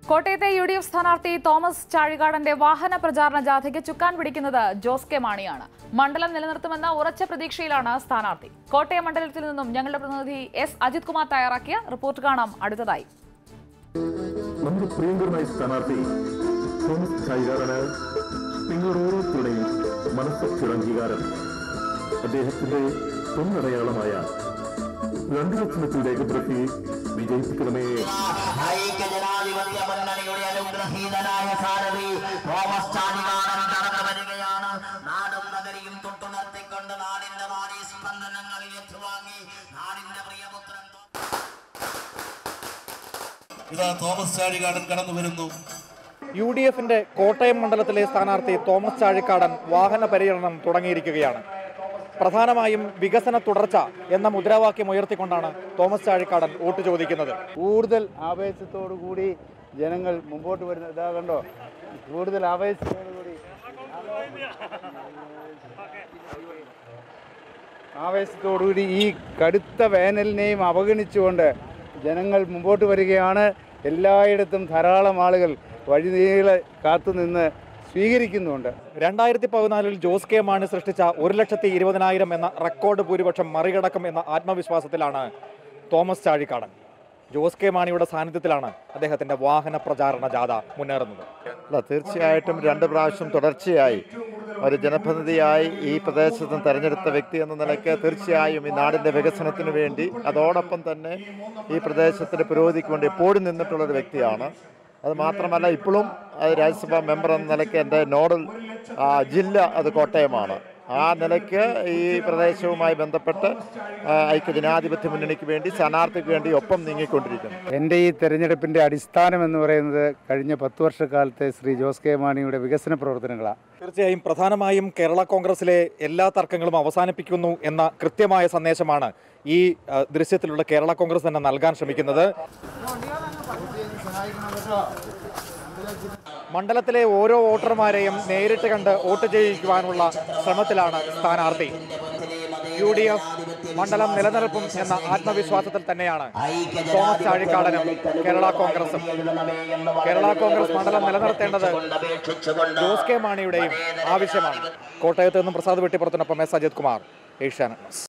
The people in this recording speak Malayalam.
കോട്ടയത്തെ യു ഡി എഫ് സ്ഥാനാർത്ഥി തോമസ് ചാഴികാടന്റെ വാഹന പ്രചാരണ ജാഥയ്ക്ക് ചുക്കാൻ പിടിക്കുന്നത് ജോസ് കെ മാണിയാണ് മണ്ഡലം നിലനിർത്തുമെന്ന ഉറച്ച പ്രതീക്ഷയിലാണ് സ്ഥാനാർത്ഥി കോട്ടയം മണ്ഡലത്തിൽ നിന്നും ഞങ്ങളുടെ പ്രതിനിധി എസ് അജിത് കുമാർ തയ്യാറാക്കിയ റിപ്പോർട്ട് കാണാം അടുത്തതായി നമ്മുടെ പ്രിയങ്കരനായ സ്ഥാനാർത്ഥി തോമസ് ചൈകാരന് നിങ്ങളോരോരുത്തരുടെയും മനസ്സൊക്കെ അംഗീകാരം അദ്ദേഹത്തിന്റെ പൊന്നടയാളമായ രണ്ടു ലക്ഷണത്തിൽ രേഖപ്പെടുത്തി വിജയിപ്പിക്കണമേ ഐക്യജനാധിപത്യ മുന്നണിയുടെ അനുഗ്രഹീതനായ സാരഥി തോമസ് ചാണ്ടികാടൻ കടന്നു വരികയാണ് നാടും നഗരിയും തൊട്ടുണർത്തിക്കൊണ്ട് നാടിന്റെ നാടി സ്പന്ദനങ്ങളിൽ ഏറ്റുവാങ്ങി നാടിന്റെ പ്രിയപുത്രൻ ഇതാ തോമസ് ചാഴികാടൻ കടന്നു വരുന്നു യു ഡി എഫിന്റെ കോട്ടയം മണ്ഡലത്തിലെ സ്ഥാനാർത്ഥി തോമസ് ചാഴിക്കാടൻ വാഹന പര്യടനം തുടങ്ങിയിരിക്കുകയാണ് പ്രധാനമായും വികസന തുടർച്ച എന്ന മുദ്രാവാക്യം ഉയർത്തിക്കൊണ്ടാണ് തോമസ് ചാഴിക്കാടൻ വോട്ട് ചോദിക്കുന്നത് കൂടുതൽ ആവേശത്തോടു കൂടി ജനങ്ങൾ മുമ്പോട്ട് വരുന്ന ഇതാ കണ്ടോ കൂടുതൽ ആവേശത്തോടു കൂടി ആവേശത്തോടുകൂടി ഈ കടുത്ത വേനലിനെയും അവഗണിച്ചുകൊണ്ട് ജനങ്ങൾ മുമ്പോട്ട് വരികയാണ് എല്ലായിടത്തും ധാരാളം ആളുകൾ വഴിനീളെ കാത്തുനിന്ന് സ്വീകരിക്കുന്നുണ്ട് രണ്ടായിരത്തി പതിനാലിൽ ജോസ് കെ മാണി സൃഷ്ടിച്ച ഒരു ലക്ഷത്തി ഇരുപതിനായിരം എന്ന റെക്കോർഡ് ഭൂരിപക്ഷം മറികടക്കും എന്ന ആത്മവിശ്വാസത്തിലാണ് തോമസ് ചാഴിക്കാടൻ ജോസ് കെ മാണിയുടെ സാന്നിധ്യത്തിലാണ് അദ്ദേഹത്തിന്റെ വാഹന പ്രചാരണ ജാഥ മുന്നേറുന്നത് അല്ല തീർച്ചയായിട്ടും രണ്ട് പ്രാവശ്യം തുടർച്ചയായി ഒരു ജനപ്രതിനിധിയായി ഈ പ്രദേശത്ത് നിന്ന് തെരഞ്ഞെടുത്ത വ്യക്തി എന്ന നിലയ്ക്ക് തീർച്ചയായും ഈ നാടിൻ്റെ വികസനത്തിന് വേണ്ടി അതോടൊപ്പം തന്നെ ഈ പ്രദേശത്തിൻ്റെ പുരോഗതിക്ക് വേണ്ടി എപ്പോഴും നിന്നിട്ടുള്ളൊരു വ്യക്തിയാണ് അത് മാത്രമല്ല ഇപ്പോഴും അത് രാജ്യസഭാ മെമ്പർ എന്ന നിലയ്ക്ക് എൻ്റെ നോഡൽ ആ, ജില്ല അത് കോട്ടയമാണ് ആ നിലയ്ക്ക് ഈ പ്രദേശവുമായി ബന്ധപ്പെട്ട് ആ, ഐക്യജനാധിപത്യ മുന്നണിക്ക് വേണ്ടി സ്ഥാനാർത്ഥിക്ക് വേണ്ടി ഒപ്പം നീങ്ങിക്കൊണ്ടിരിക്കുന്നു എൻ്റെ ഈ തെരഞ്ഞെടുപ്പിൻ്റെ അടിസ്ഥാനം എന്ന് പറയുന്നത് കഴിഞ്ഞ പത്ത് വർഷക്കാലത്തെ ശ്രീ ജോസ് കെ മാണിയുടെ വികസന പ്രവർത്തനങ്ങളാണ് തീർച്ചയായും പ്രധാനമായും കേരള കോൺഗ്രസിലെ എല്ലാ തർക്കങ്ങളും അവസാനിപ്പിക്കുന്നു എന്ന കൃത്യമായ സന്ദേശമാണ് ഈ ആ, ദൃശ്യത്തിലുള്ള കേരള കോൺഗ്രസ് തന്നെ നൽകാൻ ശ്രമിക്കുന്നത് മണ്ഡലത്തിലെ ഓരോ വോട്ടർമാരെയും നേരിട്ട് കണ്ട് വോട്ട് ചെയ്യിക്കുവാനുള്ള ശ്രമത്തിലാണ് സ്ഥാനാർത്ഥി യു ഡി എഫ് മണ്ഡലം നിലനിർത്തും എന്ന ആത്മവിശ്വാസത്തിൽ തന്നെയാണ് തോമസ് ചാഴിക്കാടനും കേരള കോൺഗ്രസും കേരള കോൺഗ്രസ് മണ്ഡലം നിലനിർത്തേണ്ടത് ജോസ് കെ മാണിയുടെയും ആവശ്യമാണ് കോട്ടയത്ത് നിന്നും പ്രസാദ് വെട്ടിപ്പുറത്തിനൊപ്പം എസ് അജിത് കുമാർ ഏഷ്യാനെറ്റ്